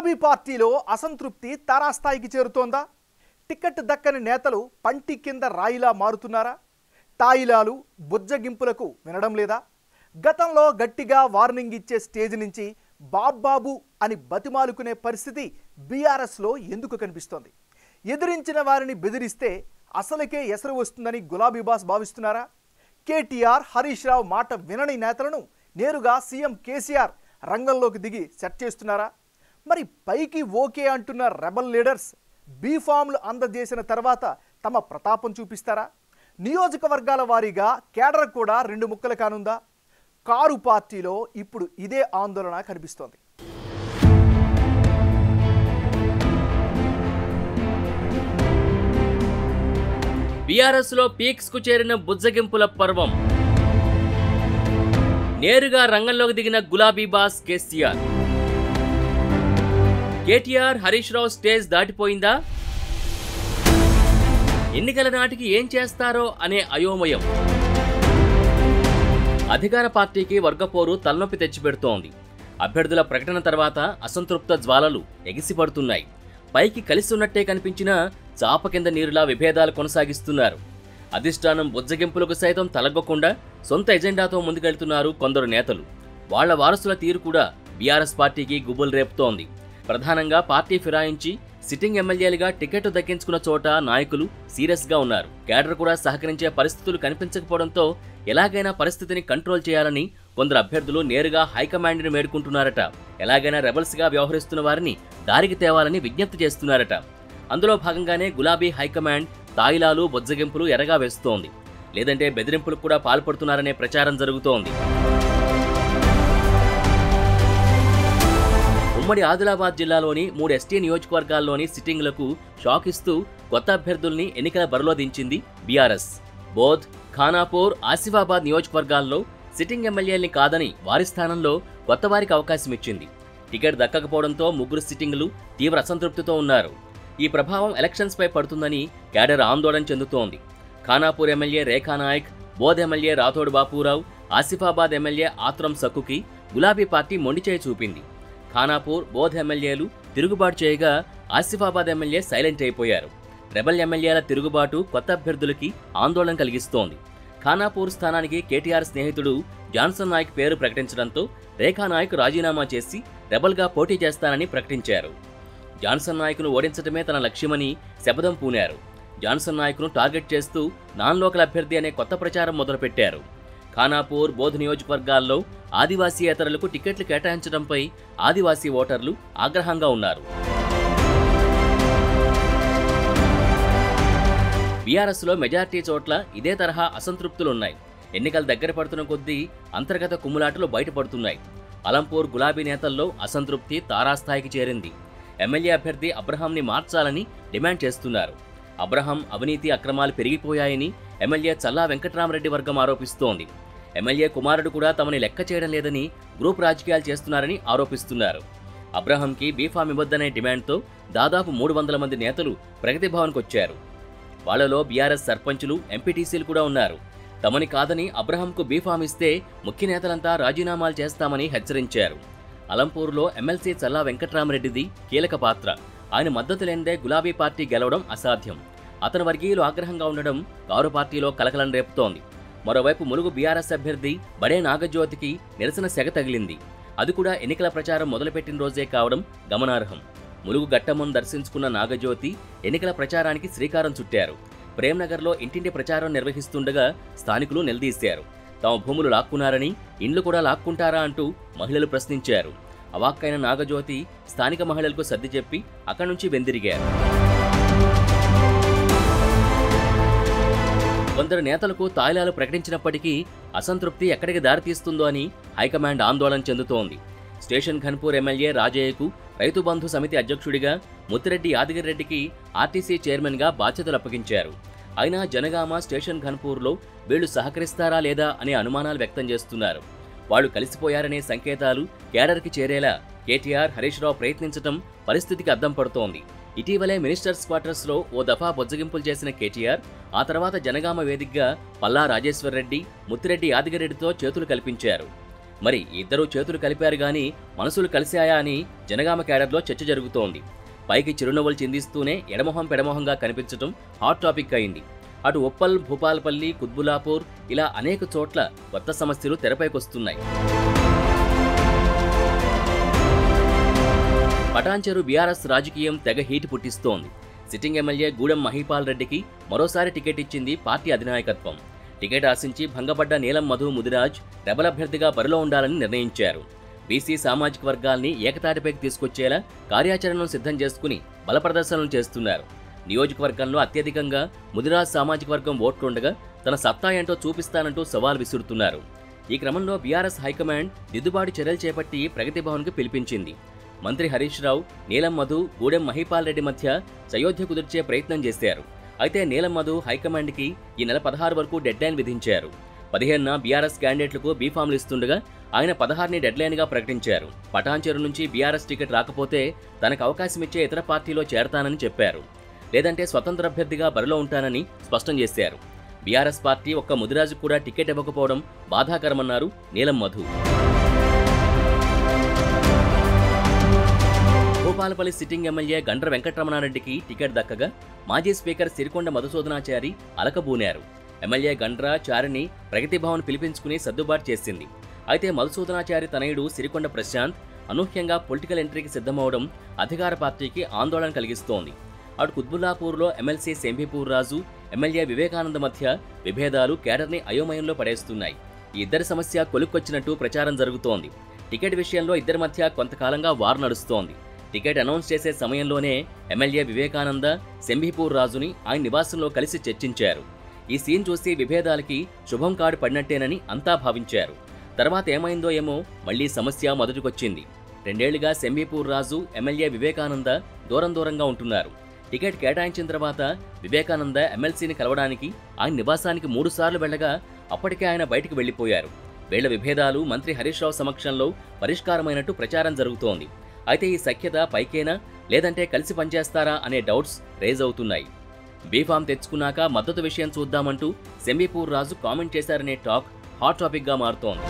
గులాబీ పార్టీలో అసంతృప్తి తారాస్థాయికి చేరుతోందా టికెట్ దక్కని నేతలు పంటి కింద రాయిలా మారుతున్నారా తాయిలాలు బుజ్జగింపులకు వినడం లేదా గతంలో గట్టిగా వార్నింగ్ ఇచ్చే స్టేజ్ నుంచి బాబ్బాబు అని బతిమాలుకునే పరిస్థితి బీఆర్ఎస్లో ఎందుకు కనిపిస్తోంది ఎదిరించిన వారిని బెదిరిస్తే అసలుకే ఎసరు వస్తుందని గులాబీ బాస్ భావిస్తున్నారా కేటీఆర్ హరీష్ రావు మాట వినని నేతలను నేరుగా సీఎం కేసీఆర్ రంగంలోకి దిగి సెట్ చేస్తున్నారా మరి పైకి ఓకే అంటున్న రెబల్ లీడర్స్ బీఫామ్లు అందజేసిన తర్వాత తమ ప్రతాపం చూపిస్తారా నియోజకవర్గాల వారీగా కేడర్ కూడా రెండు ముక్కలు కానుందా కారు పార్టీలో ఇప్పుడు ఇదే ఆందోళన కనిపిస్తోంది బీఆర్ఎస్ లో పీక్స్ కు చేరిన బుజ్జగింపుల పర్వం నేరుగా రంగంలోకి దిగిన గులాబీ boss KCR KTR Harish Rao stage దాటిపోయిందా ఎన్నికల నాటికి ఏం చేస్తారో అనే అయోమయం అధికార పార్టీకి వర్గపోరు తలనొప్పి తెచ్చిపెడుతోంది అభ్యర్థుల ప్రకటన తర్వాత అసంతృప్త జ్వాలలు ఎగిసిపడుతున్నాయి పైకి కలిసి ఉన్నట్టే కనిపించినా చాప కింద నీరులా విభేదాలు కొనసాగిస్తున్నారు అధిష్టానం బుజ్జగింపులకు సైతం తలగ్గకుండా సొంత ఎజెండాతో ముందుకెళ్తున్నారు కొందరు నేతలు వాళ్ల వారసుల తీరు కూడా బీఆర్ఎస్ పార్టీకి గుబులు రేపుతోంది ప్రధానంగా పార్టీ ఫిరాయించి సిట్టింగ్ ఎమ్మెల్యేలుగా టికెట్ దక్కించుకున్న చోట నాయకులు సీరియస్ గా ఉన్నారు కేడర్ కూడా సహకరించే పరిస్థితులు కనిపించకపోవడంతో ఎలాగైనా పరిస్థితిని కంట్రోల్ చేయాలని కొందరు అభ్యర్థులు నేరుగా హైకమాండ్ని మేడుకుంటున్నారట ఎలాగైనా రెబల్స్ గా వ్యవహరిస్తున్న వారిని దారికి తేవాలని విజ్ఞప్తి చేస్తున్నారట అందులో భాగంగానే గులాబీ హైకమాండ్ తాయిలాలు బొజ్జగింపులు ఎరగా వేస్తోంది లేదంటే బెదిరింపులకు కూడా పాల్పడుతున్నారనే ప్రచారం జరుగుతోంది ఉమ్మడి ఆదిలాబాద్ జిల్లాలోని మూడు ఎస్టీ నియోజకవర్గాల్లోని సిట్టింగ్లకు షాక్ ఇస్తూ కొత్త అభ్యర్థుల్ని ఎన్నికల బరిలో దించింది బీఆర్ఎస్ బోధ్ ఖానాపూర్ ఆసిఫాబాద్ నియోజకవర్గాల్లో సిట్టింగ్ ఎమ్మెల్యేల్ని కాదని వారి స్థానంలో కొత్త వారికి అవకాశం ఇచ్చింది టికెట్ దక్కకపోవడంతో ముగ్గురు సిట్టింగులు తీవ్ర అసంతృప్తితో ఉన్నారు ఈ ప్రభావం ఎలక్షన్స్ పై పడుతుందని క్యాడర్ ఆందోళన చెందుతోంది Khanapur MLA Rekha Nayak Bodh MLA Rathod Bapurao Asifabad MLA Athram సక్కుకి గులాబీ పార్టీ మొండిచేయి చూపింది ఖానాపూర్ బోధ్ ఎమ్మెల్యేలు తిరుగుబాటు చేయగా ఆసిఫాబాద్ ఎమ్మెల్యే సైలెంట్ అయిపోయారు రెబల్ ఎమ్మెల్యేల తిరుగుబాటు కొత్త అభ్యర్థులకి ఆందోళన కలిగిస్తోంది ఖానాపూర్ స్థానానికి కేటీఆర్ స్నేహితుడు జాన్సన్ నాయక్ పేరు ప్రకటించడంతో రేఖా నాయక్ రాజీనామా చేసి రెబల్గా పోటీ చేస్తానని ప్రకటించారు జాన్సన్ నాయక్ను ఓడించడమే తన లక్ష్యమని శపథం పూనారు జాన్సన్ నాయక్ను టార్గెట్ చేస్తూ నాన్ లోకల్ అభ్యర్థి అనే కొత్త ప్రచారం మొదలుపెట్టారు ఖానాపూర్ బోధ్ నియోజకవర్గాల్లో ఆదివాసీయేతరులకు టికెట్లు కేటాయించడంపై ఆదివాసీ ఓటర్లు ఆగ్రహంగా ఉన్నారు బీఆర్ఎస్లో మెజార్టీ చోట్ల ఇదే తరహా అసంతృప్తులున్నాయి ఎన్నికలు దగ్గర పడుతున్న కొద్దీ అంతర్గత కుమ్ములాటలు బయటపడుతున్నాయి అలంపూర్ గులాబీ నేతల్లో అసంతృప్తి తారాస్థాయికి చేరింది ఎమ్మెల్యే అభ్యర్థి అబ్రహాంని మార్చాలని డిమాండ్ చేస్తున్నారు అబ్రహాం అవినీతి అక్రమాలు పెరిగిపోయాయని ఎమ్మెల్యే చల్లా వెంకట్రామరెడ్డి వర్గం ఆరోపిస్తోంది ఎమ్మెల్యే కుమారుడు కూడా తమని లెక్క చేయడం లేదని గ్రూప్ రాజకీయాలు చేస్తున్నారని ఆరోపిస్తున్నారు అబ్రహాంకి బీఫామ్ ఇవ్వద్దనే డిమాండ్తో దాదాపు మూడు వందల మంది నేతలు ప్రగతి భవన్కు వచ్చారు వాళ్లలో బీఆర్ఎస్ సర్పంచులు ఎంపీటీసీలు కూడా ఉన్నారు తమని కాదని అబ్రహాంకు బీఫామ్ ఇస్తే ముఖ్య నేతలంతా రాజీనామాలు చేస్తామని హెచ్చరించారు అలంపూర్లో ఎమ్మెల్సీ చల్లా వెంకట్రామరెడ్డిది కీలక పాత్ర ఆయన మద్దతు లేనిదే గులాబీ పార్టీ గెలవడం అసాధ్యం అతని వర్గీయులు ఆగ్రహంగా ఉండడం కారు పార్టీలో కలకలం రేపుతోంది మరోవైపు ములుగు బీఆర్ఎస్ అభ్యర్థి బడే నాగజ్యోతికి నిరసన సెగ తగిలింది అది కూడా ఎన్నికల ప్రచారం మొదలుపెట్టిన రోజే కావడం గమనార్హం ములుగు గట్టమ్మను దర్శించుకున్న నాగజ్యోతి ఎన్నికల ప్రచారానికి శ్రీకారం చుట్టారు ప్రేమ్నగర్లో ఇంటింటి ప్రచారం నిర్వహిస్తుండగా స్థానికులు నిలదీశారు తమ భూములు లాక్కున్నారని ఇండ్లు కూడా లాక్కుంటారా అంటూ మహిళలు ప్రశ్నించారు అవాక్కైన నాగజ్యోతి స్థానిక మహిళలకు సర్ది చెప్పి అక్కడి నుంచి వెందిరిగారు కొందరు నేతలకు తాయిలాలు ప్రకటించినప్పటికీ అసంతృప్తి ఎక్కడికి దారితీస్తుందో అని హైకమాండ్ ఆందోళన చెందుతోంది స్టేషన్ ఘన్పూర్ ఎమ్మెల్యే రాజయ్యకు రైతు బంధు సమితి అధ్యక్షుడిగా ముత్తిరెడ్డి యాదగిరెడ్డికి ఆర్టీసీ చైర్మన్గా బాధ్యతలు అప్పగించారు అయినా జనగామ స్టేషన్ ఘన్పూర్లో వీళ్లు సహకరిస్తారా లేదా అనే అనుమానాలు వ్యక్తం చేస్తున్నారు వాళ్ళు కలిసిపోయారనే సంకేతాలు కేడర్కి చేరేలా కేటీఆర్ హరీష్ రావు ప్రయత్నించడం పరిస్థితికి అద్దం పడుతోంది ఇటీవలే మినిస్టర్స్ క్వార్టర్స్ లో ఓ దఫా బొజ్జగింపులు చేసిన కేటీఆర్ ఆ తర్వాత జనగామ వేదికగా పల్లా రాజేశ్వర్ రెడ్డి ముత్తిరెడ్డి యాదగిరెడ్డితో చేతులు కల్పించారు మరి ఇద్దరూ చేతులు కలిపారు గాని మనసులు కలిశాయా అని జనగామ కేడర్లో చర్చ జరుగుతోంది పైకి చిరునవ్వులు చిందిస్తూనే ఎడమొహం పెడమొహంగా కనిపించడం హాట్ టాపిక్ అయింది అటు ఉప్పల్ భూపాలపల్లి కుత్బులాపూర్ ఇలా అనేక చోట్ల కొత్త సమస్యలు తెరపైకొస్తున్నాయి పటాన్చెరు బీఆర్ఎస్ రాజకీయం తెగ హీట్ పుట్టిస్తోంది సిట్టింగ్ ఎమ్మెల్యే గూడెం మహిపాల్ రెడ్డికి మరోసారి టికెట్ ఇచ్చింది పార్టీ అధినాయకత్వం టికెట్ ఆశించి భంగపడ్డ నీలం మధు ముదిరాజ్ రెబల్ అభ్యర్థిగా బరిలో ఉండాలని నిర్ణయించారు బీసీ సామాజిక వర్గాల్ని ఏకతాటిపైకి తీసుకొచ్చేలా కార్యాచరణను సిద్ధం చేసుకుని బలప్రదర్శనలు చేస్తున్నారు నియోజకవర్గంలో అత్యధికంగా ముదిరాజ్ సామాజిక వర్గం ఓట్లుండగా తన సత్తా ఏంటో చూపిస్తానంటూ సవాల్ విసురుతున్నారు ఈ క్రమంలో బీఆర్ఎస్ హైకమాండ్ దిద్దుబాటు చర్యలు చేపట్టి ప్రగతి భవన్కు పిలిపించింది మంత్రి హరీష్ రావు నీలం మధు గూడెం మహిపాల్ రెడ్డి మధ్య సయోధ్య కుదిర్చే ప్రయత్నం చేశారు అయితే నీలం మధు హైకమాండ్కి ఈ నెల పదహారు వరకు డెడ్లైన్ విధించారు పదిహేనున బీఆర్ఎస్ క్యాండిడేట్లకు బీఫామ్లు ఇస్తుండగా ఆయన పదహారుని డెడ్లైన్గా ప్రకటించారు పటాన్చెరు నుంచి బీఆర్ఎస్ టికెట్ రాకపోతే తనకు అవకాశం ఇచ్చే ఇతర పార్టీలో చేరతానని చెప్పారు లేదంటే స్వతంత్ర అభ్యర్థిగా బరిలో ఉంటానని స్పష్టం చేశారు బీఆర్ఎస్ పార్టీ ఒక్క ముదిరాజు కూడా టికెట్ ఇవ్వకపోవడం బాధాకరమన్నారు నీలం మధు భూపాలపల్లి సిట్టింగ్ ఎమ్మెల్యే గండ్ర వెంకటరమణారెడ్డికి టికెట్ దక్కగా మాజీ స్పీకర్ సిరికొండ మధుసూదనాచారి అలకబూనారు ఎమ్మెల్యే గండ్ర చారిని ప్రగతి భవన్ పిలిపించుకుని సర్దుబాటు చేసింది అయితే మధుసూదనాచారి తనయుడు సిరికొండ ప్రశాంత్ అనూహ్యంగా పొలిటికల్ ఎంట్రీకి సిద్ధమవడం అధికార పార్టీకి ఆందోళన కలిగిస్తోంది అటు కుత్బుల్లాపూర్లో ఎమ్మెల్సీ సెంబిపూర్ రాజు ఎమ్మెల్యే వివేకానంద మధ్య విభేదాలు కేడర్ని అయోమయంలో పడేస్తున్నాయి ఈ ఇద్దరి సమస్య కొలుక్కొచ్చినట్టు ప్రచారం జరుగుతోంది టికెట్ విషయంలో ఇద్దరి మధ్య కొంతకాలంగా వార్ నడుస్తోంది టికెట్ అనౌన్స్ చేసే సమయంలోనే ఎమ్మెల్యే వివేకానంద సెంబిపూర్ రాజుని ఆయన నివాసంలో కలిసి చర్చించారు ఈ సీన్ చూసి విభేదాలకి శుభం కాడు పడినట్టేనని అంతా భావించారు తర్వాత ఏమైందో ఏమో మళ్లీ సమస్య మొదటికొచ్చింది రెండేళ్లుగా సెంబీపూర్ రాజు ఎమ్మెల్యే వివేకానంద దూరం దూరంగా ఉంటున్నారు టికెట్ కేటాయించిన తర్వాత వివేకానంద ఎమ్మెల్సీని కలవడానికి ఆయన నివాసానికి మూడుసార్లు వెళ్ళగా అప్పటికే ఆయన బయటికి వెళ్లిపోయారు వీళ్ల విభేదాలు మంత్రి హరీష్ రావు సమక్షంలో పరిష్కారమైనట్టు ప్రచారం జరుగుతోంది అయితే ఈ సఖ్యత పైకేనా లేదంటే కలిసి పనిచేస్తారా అనే డౌట్స్ రేజ్ అవుతున్నాయి బీఫామ్ తెచ్చుకున్నాక మద్దతు విషయం చూద్దామంటూ సెంబీపూర్ రాజు కామెంట్ చేశారనే టాక్ హాట్ టాపిక్గా మారుతోంది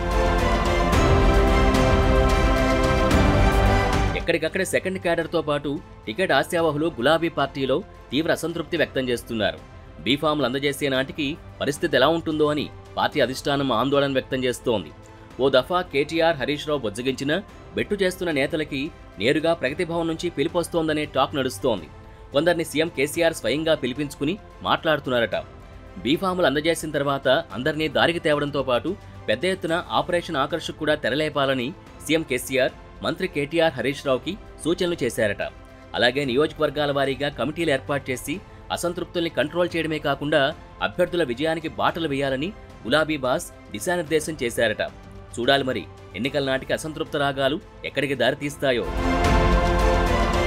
ఎక్కడికక్కడే సెకండ్ క్యాడర్తో పాటు టికెట్ ఆశావహులు గులాబీ పార్టీలో తీవ్ర అసంతృప్తి వ్యక్తం చేస్తున్నారు బీఫామ్లు అందజేసే నాటికి పరిస్థితి ఎలా ఉంటుందో అని పార్టీ అధిష్టానం ఆందోళన వ్యక్తం చేస్తోంది ఓ దఫా కేటీఆర్ హరీష్ రావు బొజ్జగించినా బెట్టు చేస్తున్న నేతలకి నేరుగా ప్రగతి భవన్ నుంచి పిలుపొస్తోందనే టాక్ నడుస్తోంది కొందరిని సీఎం కేసీఆర్ స్వయంగా పిలిపించుకుని మాట్లాడుతున్నారట బీఫాములు అందజేసిన తర్వాత అందరినీ దారికి తేవడంతో పాటు పెద్ద ఎత్తున ఆపరేషన్ ఆకర్షకు కూడా తెరలేపాలని సీఎం కేసీఆర్ మంత్రి కేటీఆర్ హరీష్ రావుకి సూచనలు చేశారట అలాగే నియోజకవర్గాల వారీగా కమిటీలు ఏర్పాటు చేసి అసంతృప్తుల్ని కంట్రోల్ చేయడమే కాకుండా అభ్యర్థుల విజయానికి బాటలు వేయాలని గులాబీ బాస్ దిశానిర్దేశం చేశారట చూడాలి మరి ఎన్నికల నాటికి అసంతృప్త రాగాలు ఎక్కడికి దారితీస్తాయో